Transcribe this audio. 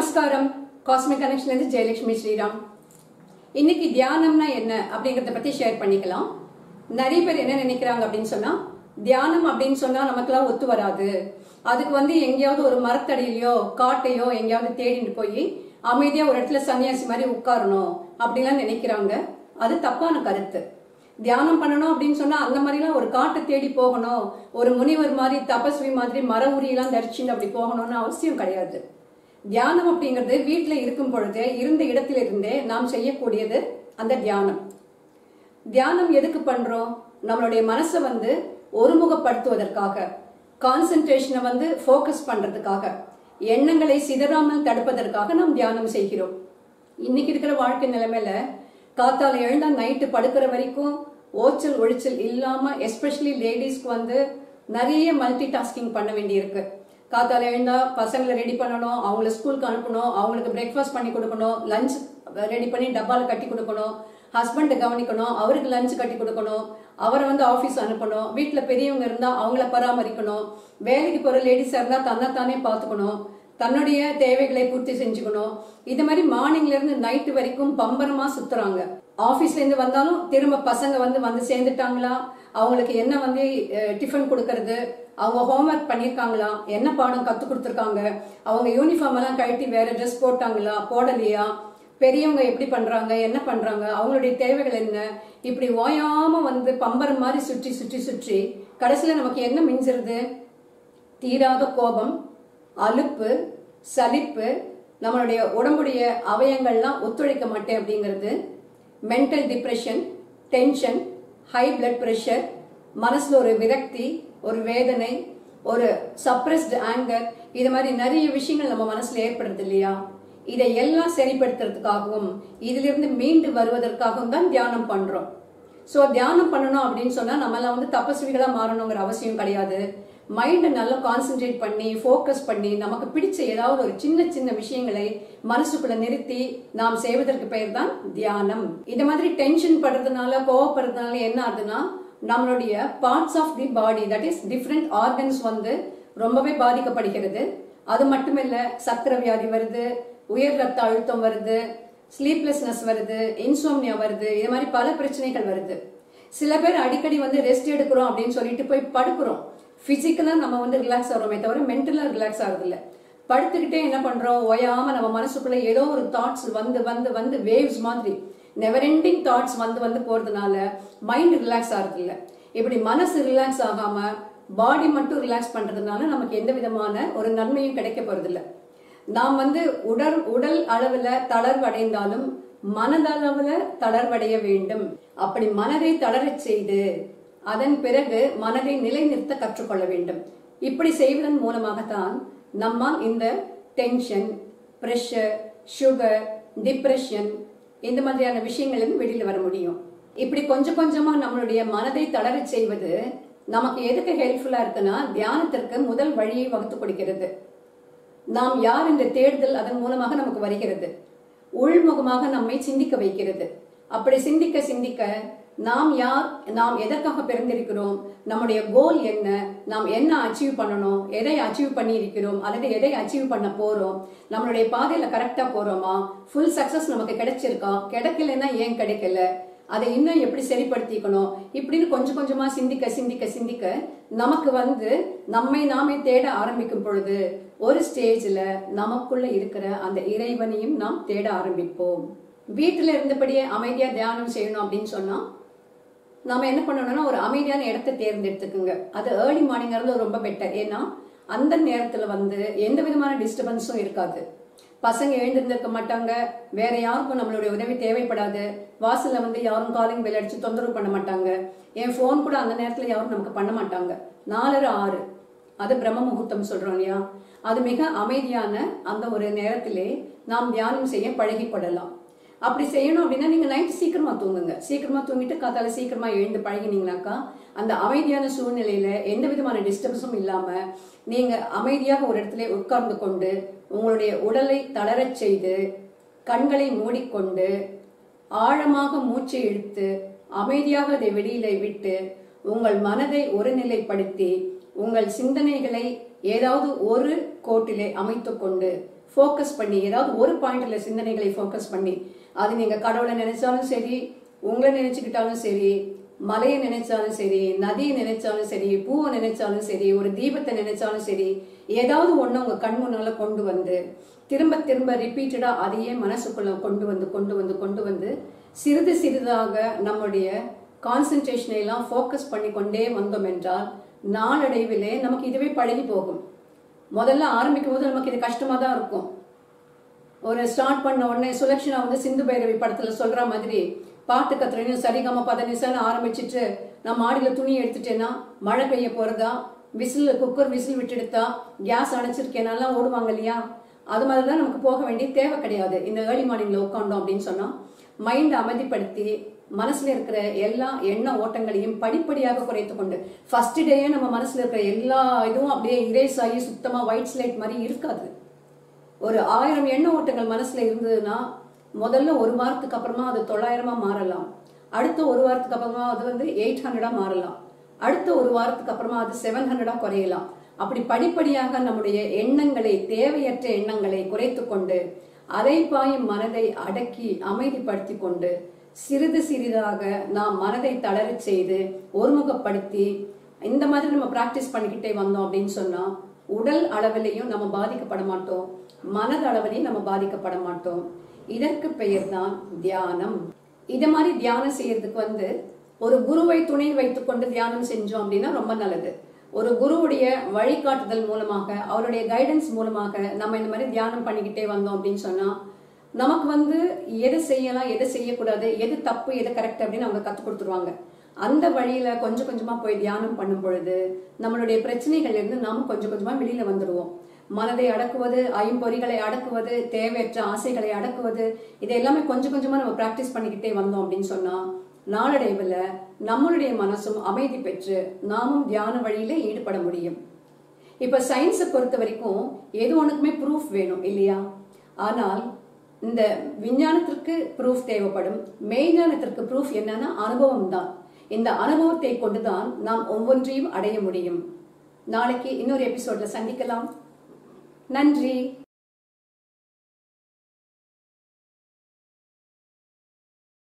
நமஸ்காரம் காஸ்மிக் கனெக்ஷன்ல இருந்து ஜெயலட்சுமி ஸ்ரீராம் இன்னைக்கு தியானம்னா என்ன அப்படிங்கறத பத்தி ஷேர் பண்ணிக்கலாம் நிறைய பேர் என்ன நினைக்கிறாங்க அப்படின்னு சொன்னா தியானம் அப்படின்னு சொன்னா நமக்கெல்லாம் ஒத்து வராது அதுக்கு வந்து எங்கேயாவது ஒரு மரத்தடியிலையோ காட்டையோ எங்கேயாவது தேடிட்டு போய் அமைதியா ஒரு இடத்துல சன்னியாசி மாதிரி உட்காரணும் அப்படிலாம் நினைக்கிறாங்க அது தப்பான கருத்து தியானம் பண்ணணும் அப்படின்னு சொன்னா அந்த மாதிரிலாம் ஒரு காட்டை தேடி போகணும் ஒரு முனிவர் மாதிரி தபஸ்வி மாதிரி மர உரியெல்லாம் தரிச்சுன்னு அப்படி போகணும்னு அவசியம் கிடையாது தியானம் அப்படிங்கிறது வீட்டுல இருக்கும் பொழுதே இருந்த இடத்துல இருந்தே நாம் செய்யக்கூடியது அந்த தியானம் தியானம் எதுக்கு பண்றோம் நம்மளுடைய மனசை வந்து ஒருமுகப்படுத்துவதற்காக கான்சென்ட்ரேஷனை வந்து ஃபோக்கஸ் பண்றதுக்காக எண்ணங்களை சிதறாமல் தடுப்பதற்காக நாம் தியானம் செய்கிறோம் இன்னைக்கு இருக்கிற வாழ்க்கை நிலைமையில காத்தால எழுந்தா நைட்டு படுக்கிற வரைக்கும் ஓச்சல் ஒழிச்சல் இல்லாம எஸ்பெஷலி லேடிஸ்க்கு வந்து நிறைய மல்டி டாஸ்கிங் பண்ண வேண்டியிருக்கு காத்தால எழுந்தா பசங்களை ரெடி பண்ணணும் அவங்கள ஸ்கூலுக்கு அனுப்பணும் அவங்களுக்கு பிரேக்ஃபாஸ்ட் பண்ணி கொடுக்கணும் லஞ்ச் ரெடி பண்ணி டப்பால கட்டி கொடுக்கணும் ஹஸ்பண்டை கவனிக்கணும் அவருக்கு லஞ்ச் கட்டி கொடுக்கணும் அவரை வந்து ஆஃபீஸ் அனுப்பணும் வீட்டில் பெரியவங்க இருந்தால் அவங்கள பராமரிக்கணும் வேலைக்கு போகிற லேடிஸாக இருந்தால் தன்னைத்தானே பார்த்துக்கணும் தன்னுடைய தேவைகளை பூர்த்தி செஞ்சுக்கணும் இது மாதிரி மார்னிங்ல இருந்து நைட்டு வரைக்கும் பம்பரமா சுத்துறாங்க ஆபீஸ்ல இருந்து வந்தாலும் திரும்ப பசங்க வந்து வந்து சேர்ந்துட்டாங்களா அவங்களுக்கு என்ன வந்து டிஃபன் கொடுக்கறது அவங்க ஹோம்ஒர்க் பண்ணியிருக்காங்களா என்ன பாடம் கத்து கொடுத்துருக்காங்க அவங்க யூனிஃபார்ம் எல்லாம் கழட்டி வேற ட்ரெஸ் போட்டாங்களா போடலையா பெரியவங்க எப்படி பண்றாங்க என்ன பண்றாங்க அவங்களுடைய தேவைகள் என்ன இப்படி ஓயாம வந்து பம்பரம் மாதிரி சுற்றி சுற்றி சுற்றி கடைசியில நமக்கு என்ன மிஞ்சிருது தீராத கோபம் அலுப்பு சலிப்பு நம்மளுடைய உடம்புடைய அவயங்கள்லாம் ஒத்துழைக்க மாட்டேன் அப்படிங்கிறது mental depression tension high blood pressure மனசுல ஒரு விரக்தி ஒரு வேதனை ஒரு சப்ரஸ்டு ஆங்கர் இது மாதிரி நிறைய விஷயங்கள் நம்ம மனசுல ஏற்படுறது இல்லையா இதை எல்லாம் சரிப்படுத்துறதுக்காகவும் இதிலிருந்து மீண்டு வருவதற்காகவும் தான் தியானம் பண்றோம் ஸோ தியானம் பண்ணணும் அப்படின்னு சொன்னா நம்மளாம் வந்து தபஸ்விகளா மாறணுங்கிற அவசியம் கிடையாது மைண்டை நல்லா கான்சென்ட்ரேட் பண்ணி ஃபோக்கஸ் பண்ணி நமக்கு பிடிச்ச ஏதாவது ஒரு சின்ன சின்ன விஷயங்களை மனசுக்குள்ள நிறுத்தி நாம் செய்வதற்கு பெயர் தான் தியானம் இந்த மாதிரி டென்ஷன் படுறதுனால கோவப்படுறதுனால என்ன ஆகுதுன்னா நம்மளுடைய parts of the body that is different organs வந்து ரொம்பவே பாதிக்கப்படுகிறது அது மட்டுமில்ல சக்கரை வியாதி வருது உயர் ரத்த அழுத்தம் வருது ஸ்லீப்லெஸ்னஸ் வருது இன்சோம்னியா வருது இது மாதிரி பல பிரச்சனைகள் வருது சில பேர் அடிக்கடி வந்து ரெஸ்ட் எடுக்கிறோம் அப்படின்னு சொல்லிட்டு போய் படுக்கிறோம் பிசிக்கலா நம்ம வந்து ரிலாக்ஸ் ஆகிறோமே தவிர மென்டலா ரிலாக்ஸ் ஆகுறது இல்ல படுத்துக்கிட்டே என்ன பண்றோம் ஓயாம நம்ம மனசுக்குள்ள ஏதோ ஒரு தாட்ஸ் வந்து வந்து வந்து வேவ்ஸ் மாதிரி நெவர் எண்டிங் தாட்ஸ் வந்து வந்து போறதுனால மைண்ட் ரிலாக்ஸ் ஆகுறது இல்ல இப்படி மனசு ரிலாக்ஸ் ஆகாம பாடி மட்டும் ரிலாக்ஸ் பண்றதுனால நமக்கு எந்த விதமான ஒரு நன்மையும் கிடைக்க போறது இல்ல நாம் வந்து உடல் உடல் அளவுல தளர்வு அடைந்தாலும் மனதளவுல தளர்வடைய வேண்டும் அப்படி மனதை தளரச் செய்து அதன் பிறகு மனதை நிலைநிறுத்த கற்றுக்கொள்ள வேண்டும் இப்படி செய்வதன் மூலமாகத்தான் நம்மால் இந்த டென்ஷன் பிரஷர் சுகர் டிப்ரெஷன் இந்த மாதிரியான விஷயங்களிலிருந்து வெளியில வர முடியும் இப்படி கொஞ்சம் கொஞ்சமா நம்மளுடைய மனதை தளரச் செய்வது நமக்கு எதுக்கு ஹெல்ப்ஃபுல்லா இருக்குன்னா தியானத்திற்கு முதல் வழியை வகுத்து கொடுக்கிறது நாம் யார் என்ற தேடுதல் அதன் மூலமாக நமக்கு வருகிறது உள்முகமாக நம்மை சிந்திக்க வைக்கிறது அப்படி சிந்திக்க சிந்திக்க நாம் யார் நாம் எதற்காக பிறந்திருக்கிறோம் நம்முடைய கோல் என்ன நாம் என்ன அச்சீவ் பண்ணணும் எதை அச்சீவ் பண்ணி இருக்கிறோம் அல்லது எதை அச்சீவ் பண்ண போறோம் நம்மளுடைய பாதையில கரெக்டா போறோமா ஃபுல் சக்சஸ் நமக்கு கிடைச்சிருக்கா கிடைக்கலன்னா ஏன் கிடைக்கல அதை இன்னும் எப்படி சரிப்படுத்திக்கணும் இப்படின்னு கொஞ்சம் கொஞ்சமா சிந்திக்க சிந்திக்க சிந்திக்க நமக்கு வந்து நம்மை நாமே தேட ஆரம்பிக்கும் பொழுது ஒரு ஸ்டேஜ்ல நமக்குள்ள இருக்கிற அந்த இறைவனையும் நாம் தேட ஆரம்பிப்போம் வீட்டுல இருந்தபடியே அமைதியா தியானம் செய்யணும் அப்படின்னு சொன்னா நாம என்ன பண்ணணும்னா ஒரு அமைதியான இடத்தை தேர்ந்தெடுத்துக்குங்க அது ஏர்லி மார்னிங் இருந்து ரொம்ப பெட்டர் ஏன்னா அந்த நேரத்துல வந்து எந்த விதமான டிஸ்டர்பன்ஸும் இருக்காது பசங்க எழுந்திருந்திருக்க மாட்டாங்க வேற யாருக்கும் நம்மளுடைய உதவி தேவைப்படாது வாசல்ல வந்து யாரும் காலிங் பெல் அடிச்சு தொந்தரவு பண்ண மாட்டாங்க என் ஃபோன் கூட அந்த நேரத்துல யாரும் நமக்கு பண்ண மாட்டாங்க நாலரை ஆறு அது பிரம்ம முகூர்த்தம் சொல்றோம் இல்லையா அது மிக அமைதியான அந்த ஒரு நேரத்திலே நாம் தியானம் செய்ய பழகிப்படலாம் அப்படி செய்யணும் அப்படின்னா நீங்க நைட்டு சீக்கிரமா தூங்குங்க சீக்கிரமா தூங்கிட்டு காத்தால சீக்கிரமா எழுந்து பழகினீங்கனாக்கா அந்த அமைதியான சூழ்நிலையில எந்த விதமான டிஸ்டர்பன்ஸும் இல்லாம நீங்க அமைதியாக ஒரு இடத்துல உட்கார்ந்து கொண்டு உங்களுடைய உடலை தளரச் செய்து கண்களை மூடிக்கொண்டு ஆழமாக மூச்சை இழுத்து அமைதியாக அதை வெளியில விட்டு உங்கள் மனதை ஒருநிலைப்படுத்தி உங்கள் சிந்தனைகளை ஏதாவது ஒரு கோட்டிலே அமைத்துக் கொண்டு ஃபோக்கஸ் பண்ணி ஏதாவது ஒரு பாயிண்ட்ல சிந்தனைகளை ஃபோக்கஸ் பண்ணி அது நீங்க கடவுளை நினைச்சாலும் சரி உங்களை நினைச்சுக்கிட்டாலும் சரி மலையை நினைச்சாலும் சரி நதியை நினைச்சாலும் சரி பூவை நினைச்சாலும் சரி ஒரு தீபத்தை நினைச்சாலும் சரி ஏதாவது ஒண்ணு உங்க கண் முன்னால கொண்டு வந்து திரும்ப திரும்ப ரிப்பீட்டடா அதையே மனசுக்குள்ள கொண்டு வந்து கொண்டு வந்து கொண்டு வந்து சிறிது சிறிதாக நம்முடைய கான்சென்ட்ரேஷனை எல்லாம் ஃபோக்கஸ் பண்ணி கொண்டே வந்தோம் என்றால் நாளடைவிலே நமக்கு இதுவே பழகி போகும் முதல்ல ஆரம்பிக்கும் போது நமக்கு இது கஷ்டமா தான் இருக்கும் ஒரு ஸ்டார்ட் பண்ண உடனே சுலக்ஷனா வந்து சிந்து பைரவி படத்துல சொல்ற மாதிரி பாட்டு கத்துறேன்னு சரிகம பதனிசான்னு ஆரம்பிச்சிட்டு நான் மாடியில துணி எடுத்துட்டேன்னா மழை பெய்ய போறதா விசில் குக்கர் விசில் விட்டுடுத்தா கேஸ் அணைச்சிருக்கேனாலாம் ஓடுவாங்க இல்லையா அது மாதிரிலாம் நமக்கு போக வேண்டிய தேவை கிடையாது இந்த ஏர்லி மார்னிங்ல உட்காந்தோம் அப்படின்னு சொன்னா மைண்ட் அமைதிப்படுத்தி மனசுல இருக்கிற எல்லா எண்ண ஓட்டங்களையும் படிப்படியாக குறைத்து கொண்டு ஃபர்ஸ்ட் டேயே நம்ம மனசுல இருக்கிற எல்லா இதுவும் அப்படியே இரேஸ் ஆகி சுத்தமா ஒயிட் ஸ்லைட் மாதிரி இருக்காது ஒரு ஆயிரம் எண்ண ஓட்டங்கள் மனசுல இருந்ததுன்னா முதல்ல ஒரு வாரத்துக்கு அப்புறமா அது தொள்ளாயிரமா மாறலாம் அடுத்த ஒரு வாரத்துக்கு அப்புறமா அது வந்து எயிட் ஹண்ட்ரடா மாறலாம் அடுத்த ஒரு வாரத்துக்கு அப்புறமா அது செவன் ஹண்ட்ரடா குறையலாம் அப்படி படிப்படியாக நம்முடைய எண்ணங்களை தேவையற்ற எண்ணங்களை குறைத்து கொண்டு அரைப்பாயும் மனதை அடக்கி அமைதிப்படுத்தி கொண்டு சிறிது சிறிதாக நாம் மனதை தளரச் செய்து ஒருமுகப்படுத்தி இந்த மாதிரி நம்ம பிராக்டிஸ் பண்ணிக்கிட்டே வந்தோம் அப்படின்னு சொன்னா உடல் அளவிலையும் நம்ம பாதிக்கப்பட மாட்டோம் மனது அளவிலையும் நம்ம பாதிக்கப்பட மாட்டோம் இதற்கு பெயர் தான் தியானம் இத மாதிரி தியானம் செய்யறதுக்கு வந்து ஒரு குருவை துணை வைத்துக்கொண்டு தியானம் செஞ்சோம் அப்படின்னா ரொம்ப நல்லது ஒரு குருவுடைய வழிகாட்டுதல் மூலமாக அவருடைய கைடன்ஸ் மூலமாக நம்ம இந்த மாதிரி தியானம் பண்ணிக்கிட்டே வந்தோம் அப்படின்னு சொன்னா நமக்கு வந்து எது செய்யலாம் எது செய்யக்கூடாது எது தப்பு எது கரெக்ட் அப்படின்னு அவங்க கத்து கொடுத்துருவாங்க அந்த வழியில கொஞ்சம் கொஞ்சமா போய் தியானம் பண்ணும் பொழுது நம்மளுடைய பிரச்சனைகள் இருந்து நாம கொஞ்சம் கொஞ்சமா வெளியில வந்துடுவோம் மனதை அடக்குவது ஐம்பொறிகளை அடக்குவது தேவையற்ற ஆசைகளை அடக்குவது இது எல்லாமே கொஞ்சம் கொஞ்சமா நம்ம பிராக்டிஸ் பண்ணிக்கிட்டே வந்தோம் அப்படின்னு சொன்னா நாளடைவுல நம்மளுடைய மனசும் அமைதி பெற்று நாமும் தியான வழியில ஈடுபட முடியும் இப்ப சயின்ஸை பொறுத்த வரைக்கும் எது ஒண்ணுக்குமே ப்ரூஃப் வேணும் இல்லையா ஆனால் இந்த விஞ்ஞானத்திற்கு ப்ரூஃப் தேவைப்படும் மெய்ஞானத்திற்கு ப்ரூஃப் என்னன்னா அனுபவம் தான் இந்த அனுபவத்தை கொண்டுதான் நாம் ஒவ்வொன்றையும் அடைய முடியும் நாளைக்கு இன்னொரு எபிசோட்ல சந்திக்கலாம் நன்றி